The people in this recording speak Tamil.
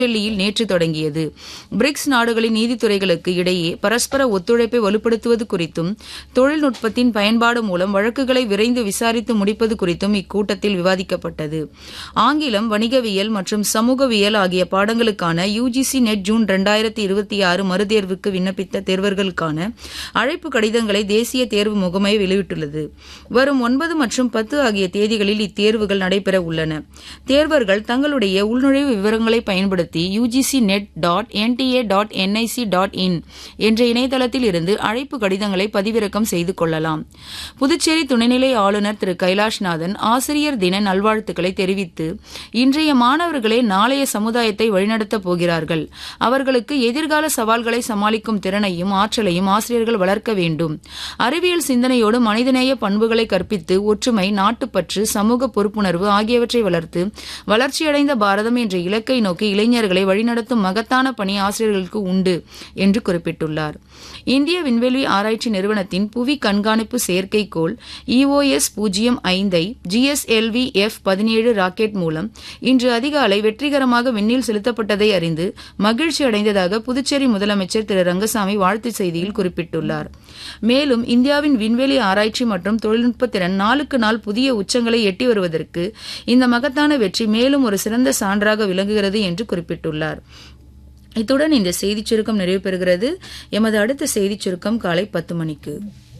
புதுடெல்லியில் நேற்று தொடங்கியது பிரிக்ஸ் நாடுகளின் நீதித்துறைகளுக்கு இடையே பரஸ்பர ஒத்துழைப்பை வலுப்படுத்துவது குறித்தும் தொழில்நுட்பத்தின் பயன்பாடு மூலம் வழக்குகளை விரைந்து விசாரித்து முடிப்பது குறித்தும் இக்கூட்டத்தில் விவாதிக்கப்பட்டது ஆங்கிலம் வணிகவியல் மற்றும் சமூகவியல் ஆகிய பாடங்களுக்கான யுஜிசி நெட் ஜூன் இரண்டாயிரத்தி இருபத்தி ஆறு மறுதேர்வுக்கு விண்ணப்பித்த தேர்வர்களுக்கான அழைப்பு கடிதங்களை தேசிய தேர்வு முகமை வெளியிட்டுள்ளது வரும் ஒன்பது மற்றும் பத்து ஆகிய தேதிகளில் இத்தேர்வுகள் நடைபெற உள்ளன தேர்வர்கள் தங்களுடைய உள்நுழைவு விவரங்களை பயன்படுத்தி UGC net dot NTA dot NIC dot in என்ற இணையதளத்தில் இருந்து அழைப்பு கடிதங்களை பதிவிறக்கம் செய்து கொள்ளலாம் புதுச்சேரி துணைநிலை ஆளுநர் திரு கைலாஷ்நாதன் ஆசிரியர் தின நல்வாழ்த்துக்களை தெரிவித்து இன்றைய மாணவர்களே நாளைய சமுதாயத்தை வழிநடத்தப் போகிறார்கள் அவர்களுக்கு எதிர்கால சவால்களை சமாளிக்கும் திறனையும் ஆற்றலையும் ஆசிரியர்கள் வளர்க்க வேண்டும் அறிவியல் சிந்தனையோடு மனிதநேய பண்புகளை கற்பித்து ஒற்றுமை நாட்டுப்பற்று சமூக பொறுப்புணர்வு ஆகியவற்றை வளர்த்து வளர்ச்சியடைந்த பாரதம் என்ற இலக்கை நோக்கி இளைஞர்களை வழிநடத்தும் மகத்தான பணி ஆசிரியர்களுக்கு உண்டு என்று குறிப்பிட்டுள்ளார் இந்திய விண்வெளி ஆராய்ச்சி நிறுவனத்தின் புவி கண்காணிப்பு செயற்கைக்கோள் இஓஎஸ் பூஜ்ஜியம் ஐந்தை ஜிஎஸ்எல்வி எஃப் பதினேழு ராக்கெட் மூலம் இன்று அதிகாலை வெற்றிகரமாக விண்ணில் செலுத்தப்பட்டதை அறிந்து மகிழ்ச்சி அடைந்ததாக புதுச்சேரி முதலமைச்சர் திரு ரங்கசாமி வாழ்த்து செய்தியில் குறிப்பிட்டுள்ளார் மேலும் இந்தியாவின் விண்வெளி ஆராய்ச்சி மற்றும் தொழில்நுட்ப திறன் நாளுக்கு நாள் புதிய உச்சங்களை எட்டி வருவதற்கு இந்த மகத்தான வெற்றி மேலும் ஒரு சிறந்த சான்றாக விளங்குகிறது என்று குறிப்பிட்டுள்ளார் இத்துடன் இந்த செய்திச் சுருக்கம் நிறைவு பெறுகிறது எமது அடுத்த செய்திச் சுருக்கம் காலை பத்து மணிக்கு